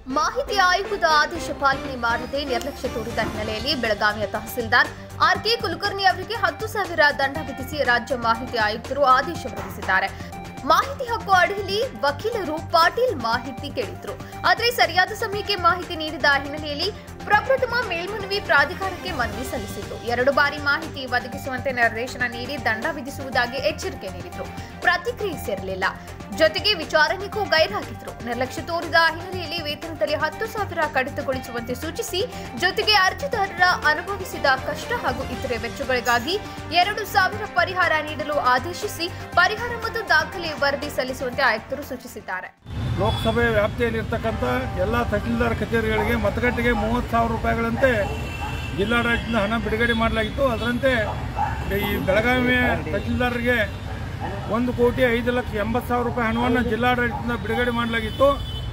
ಮಾಹಿತಿ ಆಯೋಗದ ಆದೇಶ ಪಾಲನೆ ಮಾಡದೆ ನಿರ್ಲಕ್ಷ್ಯ ತೋರಿದ ಹಿನ್ನೆಲೆಯಲ್ಲಿ ಬೆಳಗಾವಿಯ ತಹಸೀಲ್ದಾರ್ ಆರ್ ಕೆ ಕುಲಕರ್ಣಿ ಅವರಿಗೆ ಹತ್ತು ಸಾವಿರ ದಂಡ ವಿಧಿಸಿ ರಾಜ್ಯ ಮಾಹಿತಿ ಆಯುಕ್ತರು ಆದೇಶ ಹೊರಡಿಸಿದ್ದಾರೆ ಮಾಹಿತಿ ಹಕ್ಕು ಅಡಿಯಲ್ಲಿ ವಕೀಲರು ಪಾಟೀಲ್ ಮಾಹಿತಿ ಕೇಳಿದ್ರು ಆದರೆ ಸರಿಯಾದ ಸಮಯಕ್ಕೆ ಮಾಹಿತಿ ನೀಡಿದ ಹಿನ್ನೆಲೆಯಲ್ಲಿ ಪ್ರಪ್ರಥಮ ಮೇಲ್ಮನವಿ ಪ್ರಾಧಿಕಾರಕ್ಕೆ ಮನವಿ ಸಲ್ಲಿಸಿತ್ತು ಎರಡು ಬಾರಿ ಮಾಹಿತಿ ಒದಗಿಸುವಂತೆ ನಿರ್ದೇಶನ ನೀಡಿ ದಂಡ ವಿಧಿಸುವುದಾಗಿ ಎಚ್ಚರಿಕೆ ನೀಡಿದ್ರು ಪ್ರತಿಕ್ರಿಯಿಸಿರಲಿಲ್ಲ ಜೊತೆಗೆ ವಿಚಾರಣೆಗೂ ಗೈರಾಗಿದ್ರು ನಿರ್ಲಕ್ಷ್ಯ ತೋರಿದ ಹಿನ್ನೆಲೆಯಲ್ಲಿ ವೇತನದಲ್ಲಿ ಹತ್ತು ಸಾವಿರ ಕಡಿತಗೊಳಿಸುವಂತೆ ಸೂಚಿಸಿ ಜೊತೆಗೆ ಅರ್ಜಿದಾರರ ಅನುಭವಿಸಿದ ಕಷ್ಟ ಹಾಗೂ ಇತರೆ ವೆಚ್ಚಗಳಿಗಾಗಿ ಎರಡು ಸಾವಿರ ಪರಿಹಾರ ನೀಡಲು ಆದೇಶಿಸಿ ಪರಿಹಾರ ಮತ್ತು ದಾಖಲೆ ವರದಿ ಸಲ್ಲಿಸುವಂತೆ ಆಯುಕ್ತರು ಸೂಚಿಸಿದ್ದಾರೆ ಲೋಕಸಭೆ ವ್ಯಾಪ್ತಿಯಲ್ಲಿರ್ತಕ್ಕಂಥ ಎಲ್ಲ ತಹಸೀಲ್ದಾರ್ ಕಚೇರಿಗಳಿಗೆ ಮತಗಟ್ಟೆಗೆ ಮೂವತ್ತು ಸಾವಿರ ರೂಪಾಯಿಗಳಂತೆ ಜಿಲ್ಲಾಡಳಿತದಿಂದ ಹಣ ಬಿಡುಗಡೆ ಮಾಡಲಾಗಿತ್ತು ಅದರಂತೆ ಈ ಬೆಳಗಾವಿಯ ತಹಸೀಲ್ದಾರರಿಗೆ ಒಂದು ಕೋಟಿ ಐದು ಲಕ್ಷ ಎಂಬತ್ತು ಸಾವಿರ ರೂಪಾಯಿ ಹಣವನ್ನು ಜಿಲ್ಲಾಡಳಿತದಿಂದ ಬಿಡುಗಡೆ ಮಾಡಲಾಗಿತ್ತು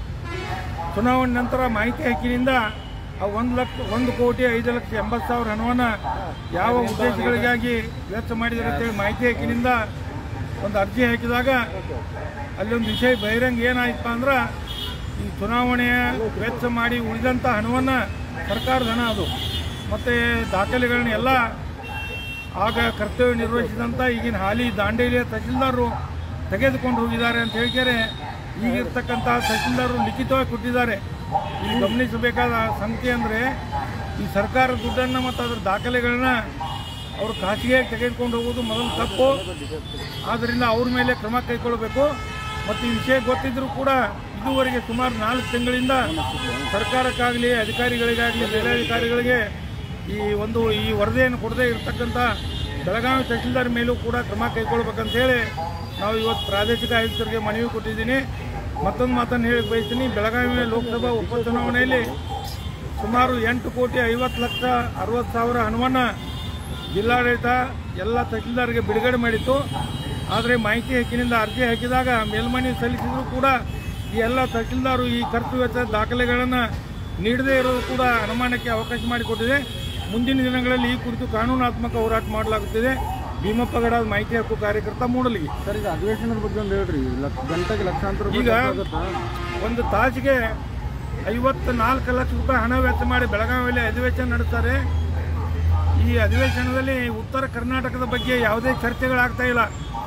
ಚುನಾವಣೆ ನಂತರ ಮಾಹಿತಿ ಹಕ್ಕಿನಿಂದ ಆ ಒಂದು ಲಕ್ಷ ಒಂದು ಕೋಟಿ ಐದು ಲಕ್ಷ ಎಂಬತ್ತು ಸಾವಿರ ಹಣವನ್ನು ಯಾವ ಉದ್ದೇಶಗಳಿಗಾಗಿ ವೆಚ್ಚ ಮಾಡಿದ್ದಾರೆ ಅಂತೇಳಿ ಮಾಹಿತಿ ಹಕ್ಕಿನಿಂದ ಒಂದು ಅರ್ಜಿ ಹಾಕಿದಾಗ ಅಲ್ಲಿ ಒಂದು ವಿಷಯ ಬಹಿರಂಗ ಏನಾಯ್ತಪ್ಪ ಅಂದ್ರೆ ಈ ಚುನಾವಣೆಯ ವೆಚ್ಚ ಮಾಡಿ ಉಳಿದಂಥ ಹಣವನ್ನು ಸರ್ಕಾರದ ಹಣ ಅದು ಮತ್ತು ದಾಖಲೆಗಳನ್ನ ಎಲ್ಲ ಆಗ ಕರ್ತವ್ಯ ನಿರ್ವಹಿಸಿದಂಥ ಈಗಿನ ಹಾಲಿ ದಾಂಡೇಲಿಯ ತಹಸೀಲ್ದಾರರು ತೆಗೆದುಕೊಂಡು ಹೋಗಿದ್ದಾರೆ ಅಂತ ಹೇಳ್ತಾರೆ ಈಗಿರ್ತಕ್ಕಂಥ ತಹಸೀಲ್ದಾರರು ಲಿಖಿತವಾಗಿ ಕೊಟ್ಟಿದ್ದಾರೆ ಇಲ್ಲಿ ಗಮನಿಸಬೇಕಾದ ಸಂಗತಿ ಅಂದರೆ ಈ ಸರ್ಕಾರ ದುಡ್ಡನ್ನು ಮತ್ತು ಅದರ ದಾಖಲೆಗಳನ್ನ ಅವರು ಖಾಸಗಿಯಾಗಿ ತೆಗೆದುಕೊಂಡು ಹೋಗೋದು ಮೊದಲು ತಪ್ಪು ಆದ್ದರಿಂದ ಅವ್ರ ಮೇಲೆ ಕ್ರಮ ಕೈಗೊಳ್ಳಬೇಕು ಮತ್ತು ಈ ವಿಷಯ ಗೊತ್ತಿದ್ರೂ ಕೂಡ ಇದುವರೆಗೆ ಸುಮಾರು ನಾಲ್ಕು ತಿಂಗಳಿಂದ ಸರ್ಕಾರಕ್ಕಾಗಲಿ ಅಧಿಕಾರಿಗಳಿಗಾಗಲಿ ಮೇಲಧಿಕಾರಿಗಳಿಗೆ ಈ ಒಂದು ಈ ವರದಿಯನ್ನು ಕೊಡದೇ ಇರತಕ್ಕಂಥ ಬೆಳಗಾವಿ ತಹಸೀಲ್ದಾರ್ ಮೇಲೂ ಕೂಡ ಕ್ರಮ ಕೈಗೊಳ್ಬೇಕಂತೇಳಿ ನಾವು ಇವತ್ತು ಪ್ರಾದೇಶಿಕ ಆಯುಕ್ತರಿಗೆ ಮನವಿ ಕೊಟ್ಟಿದ್ದೀನಿ ಮತ್ತೊಂದು ಮಾತನ್ನು ಹೇಳಿ ಬಯಸ್ತೀನಿ ಬೆಳಗಾವಿ ಲೋಕಸಭಾ ಉಪಚುನಾವಣೆಯಲ್ಲಿ ಸುಮಾರು ಎಂಟು ಕೋಟಿ ಐವತ್ತು ಲಕ್ಷ ಅರವತ್ತು ಸಾವಿರ ಹಣವನ್ನು ಜಿಲ್ಲಾಡಳಿತ ಎಲ್ಲ ತಹಸೀಲ್ದಾರ್ಗೆ ಬಿಡುಗಡೆ ಮಾಡಿತ್ತು ಆದರೆ ಮಾಹಿತಿ ಹಕ್ಕಿನಿಂದ ಅರ್ಜಿ ಹಾಕಿದಾಗ ಮೇಲ್ಮನವಿ ಸಲ್ಲಿಸಿದ್ರು ಕೂಡ ಈ ಎಲ್ಲ ತಹಸೀಲ್ದಾರು ಈ ಖರ್ಚು ವೆಚ್ಚ ದಾಖಲೆಗಳನ್ನು ನೀಡದೇ ಇರೋದು ಕೂಡ ಅನುಮಾನಕ್ಕೆ ಅವಕಾಶ ಮಾಡಿಕೊಟ್ಟಿದೆ ಮುಂದಿನ ದಿನಗಳಲ್ಲಿ ಈ ಕುರಿತು ಕಾನೂನಾತ್ಮಕ ಹೋರಾಟ ಮಾಡಲಾಗುತ್ತಿದೆ ಭೀಮಪ್ಪ ಗಡದ ಮಾಹಿತಿ ಹಕ್ಕು ಕಾರ್ಯಕರ್ತ ಮೂಡಲಿಗೆ ಸರ್ ಈಗ ಅಧಿವೇಶನದ ಬಗ್ಗೆ ಒಂದು ಹೇಳ್ರಿ ಲಕ್ಷ ಗಂಟೆಗೆ ಲಕ್ಷಾಂತರ ರೂಪಾಯಿ ಈಗ ಖರ್ಚಾಗುತ್ತಾ? ಒಂದು ತಾಸಿಗೆ ಐವತ್ತು ನಾಲ್ಕು ಲಕ್ಷ ರೂಪಾಯಿ ಹಣ ವೆಚ್ಚ ಮಾಡಿ ಬೆಳಗಾವಿಯಲ್ಲಿ ಅಧಿವೇಶನ ನಡೆಸ್ತಾರೆ ಈ ಅಧಿವೇಶನದಲ್ಲಿ ಉತ್ತರ ಕರ್ನಾಟಕದ ಬಗ್ಗೆ ಯಾವುದೇ ಚರ್ಚೆಗಳಾಗ್ತಾ ಇಲ್ಲ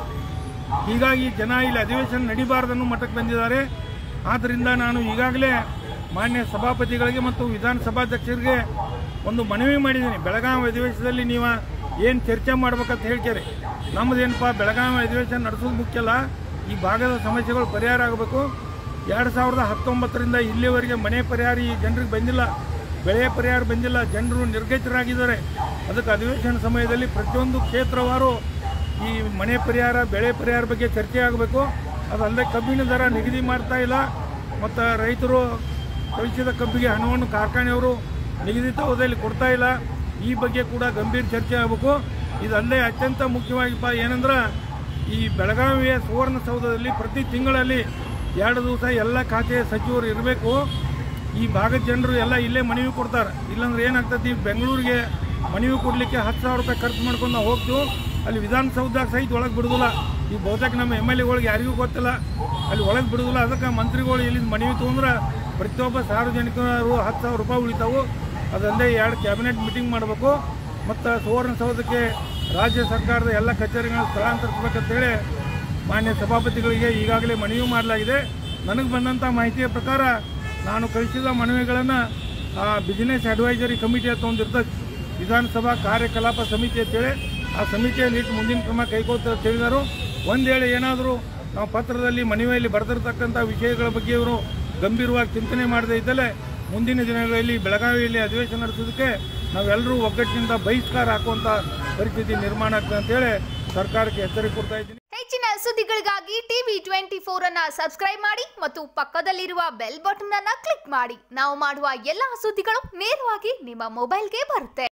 ಹೀಗಾಗಿ ಜನ ಇಲ್ಲಿ ಅಧಿವೇಶನ ನಡಿಬಾರ್ದನ್ನು ಮಟ್ಟಕ್ಕೆ ಬಂದಿದ್ದಾರೆ ಆದ್ದರಿಂದ ನಾನು ಈಗಾಗಲೇ ಮಾನ್ಯ ಸಭಾಪತಿಗಳಿಗೆ ಮತ್ತು ವಿಧಾನಸಭಾಧ್ಯಕ್ಷರಿಗೆ ಒಂದು ಮನವಿ ಮಾಡಿದ್ದೀನಿ ಬೆಳಗಾವಿ ಅಧಿವೇಶನದಲ್ಲಿ ನೀವು ಏನು ಚರ್ಚೆ ಮಾಡ್ಬೇಕಂತ ಹೇಳ್ತೀರಿ ನಮ್ಮದೇನಪ್ಪ ಬೆಳಗಾವಿ ಅಧಿವೇಶನ ನಡೆಸೋದು ಮುಖ್ಯ ಅಲ್ಲ ಈ ಭಾಗದ ಸಮಸ್ಯೆಗಳು ಪರಿಹಾರ ಆಗಬೇಕು ಎರಡು ಸಾವಿರದ ಹತ್ತೊಂಬತ್ತರಿಂದ ಇಲ್ಲಿವರೆಗೆ ಮನೆ ಪರಿಹಾರ ಈ ಜನರಿಗೆ ಬಂದಿಲ್ಲ ಬೆಳೆ ಪರಿಹಾರ ಬಂದಿಲ್ಲ ಜನರು ನಿರ್ಗತಿತರಾಗಿದ್ದಾರೆ ಅದಕ್ಕೆ ಅಧಿವೇಶನ ಸಮಯದಲ್ಲಿ ಪ್ರತಿಯೊಂದು ಕ್ಷೇತ್ರವಾರು ಈ ಮನೆ ಪರಿಹಾರ ಬೆಳೆ ಪರಿಹಾರ ಬಗ್ಗೆ ಚರ್ಚೆ ಆಗಬೇಕು ಅದಲ್ಲದೆ ಕಬ್ಬಿನ ದರ ನಿಗದಿ ಮಾಡ್ತಾ ಇಲ್ಲ ಮತ್ತು ರೈತರು ಕಳಿಸಿದ ಕಬ್ಬಿಗೆ ಹಣವನ್ನು ಕಾರ್ಖಾನೆಯವರು ನಿಗದಿತ ಅವಧಿಯಲ್ಲಿ ಕೊಡ್ತಾ ಇಲ್ಲ ಈ ಬಗ್ಗೆ ಕೂಡ ಗಂಭೀರ ಚರ್ಚೆ ಆಗಬೇಕು ಇದಲ್ಲದೆ ಅತ್ಯಂತ ಮುಖ್ಯವಾಗಿಪ್ಪ ಏನಂದ್ರೆ ಈ ಬೆಳಗಾವಿಯ ಸುವರ್ಣಸೌಧದಲ್ಲಿ ಪ್ರತಿ ತಿಂಗಳಲ್ಲಿ ಎರಡು ದಿವಸ ಎಲ್ಲ ಖಾತೆಯ ಸಚಿವರು ಇರಬೇಕು ಈ ಭಾಗದ ಜನರು ಎಲ್ಲ ಇಲ್ಲೇ ಮನವಿ ಕೊಡ್ತಾರೆ ಇಲ್ಲಾಂದ್ರೆ ಏನಾಗ್ತದೆ ಈ ಬೆಂಗಳೂರಿಗೆ ಮನವಿ ಕೊಡಲಿಕ್ಕೆ ಹತ್ತು ಸಾವಿರ ರೂಪಾಯಿ ಖರ್ಚು ಮಾಡ್ಕೊಂಡು ನಾವು ಹೋಗ್ತೀವಿ ಅಲ್ಲಿ ವಿಧಾನಸೌಧದಾಗ ಸಹಿತ ಒಳಗೆ ಬಿಡೋದಿಲ್ಲ ಈ ಬಹುತೇಕ ನಮ್ಮ ಎಮ್ ಎಲ್ ಎಗಳಿಗೆ ಯಾರಿಗೂ ಗೊತ್ತಿಲ್ಲ ಅಲ್ಲಿ ಒಳಗೆ ಬಿಡೋದಿಲ್ಲ ಅದಕ್ಕೆ ಮಂತ್ರಿಗಳು ಇಲ್ಲಿಂದ ಮನವಿ ತೊಗೊಂಡ್ರೆ ಪ್ರತಿಯೊಬ್ಬ ಸಾರ್ವಜನಿಕರು ಹತ್ತು ಸಾವಿರ ರೂಪಾಯಿ ಉಳಿತಾವು ಅದಲ್ಲದೆ ಎರಡು ಕ್ಯಾಬಿನೆಟ್ ಮೀಟಿಂಗ್ ಮಾಡಬೇಕು ಮತ್ತು ಸುವರ್ಣಸೌಧಕ್ಕೆ ರಾಜ್ಯ ಸರ್ಕಾರದ ಎಲ್ಲ ಕಚೇರಿಗಳನ್ನು ಸ್ಥಳಾಂತರಿಸಬೇಕಂತೇಳಿ ಮಾನ್ಯ ಸಭಾಪತಿಗಳಿಗೆ ಈಗಾಗಲೇ ಮನವಿ ಮಾಡಲಾಗಿದೆ ನನಗೆ ಬಂದಂಥ ಮಾಹಿತಿಯ ಪ್ರಕಾರ ನಾನು ಕಳಿಸಿದ ಮನವಿಗಳನ್ನು ಬಿಸಿನೆಸ್ ಅಡ್ವೈಸರಿ ಕಮಿಟಿ ಅಂತ ಒಂದಿರ್ತದೆ ವಿಧಾನಸಭಾ ಕಾರ್ಯಕಲಾಪ ಸಮಿತಿ ಅಂತೇಳಿ ಆ ಸಮಿತಿಯಲ್ಲಿ ಇಟ್ಟು ಮುಂದಿನ ಕ್ರಮ ಕೈಗೊಳ್ತಾ ಅಂತ ಹೇಳಿದರು ಒಂದು ವೇಳೆ ಏನಾದರೂ ನಾವು ಪತ್ರದಲ್ಲಿ ಮನವಿಯಲ್ಲಿ ಬರೆದಿರ್ತಕ್ಕಂಥ ವಿಷಯಗಳ ಬಗ್ಗೆ ಇವರು ಗಂಭೀರವಾಗಿ ಚಿಂತನೆ ಮಾಡದೇ ಇದ್ದಲ್ಲಿ ಮುಂದಿನ ದಿನಗಳಲ್ಲಿ ಬೆಳಗಾವಿಯಲ್ಲಿ ಅಧಿವೇಶನ ನಡೆಸೋದಕ್ಕೆ ನಾವೆಲ್ಲರೂ ಒಗ್ಗಟ್ಟಿನಿಂದ ಬಹಿಷ್ಕಾರ ಹಾಕುವಂಥ ಪರಿಸ್ಥಿತಿ ನಿರ್ಮಾಣ ಆಗ್ತದೆ ಅಂತೇಳಿ ಸರ್ಕಾರಕ್ಕೆ ಎಚ್ಚರಿಕೆ ಕೊಡ್ತಾ ಇದ್ದೀನಿ ಹೆಚ್ಚಿನ ಸುದ್ದಿಗಳಿಗಾಗಿ ಟಿವಿ ಟ್ವೆಂಟಿ ಫೋರ್ ಅನ್ನ ಸಬ್ಸ್ಕ್ರೈಬ್ ಮಾಡಿ ಮತ್ತು ಪಕ್ಕದಲ್ಲಿರುವ ಬೆಲ್ ಬಟನ್ ಅನ್ನ ಕ್ಲಿಕ್ ಮಾಡಿ ನಾವು ಮಾಡುವ ಎಲ್ಲಾ ಸುದ್ದಿಗಳು ನೇರವಾಗಿ ನಿಮ್ಮ ಮೊಬೈಲ್ಗೆ ಬರುತ್ತೆ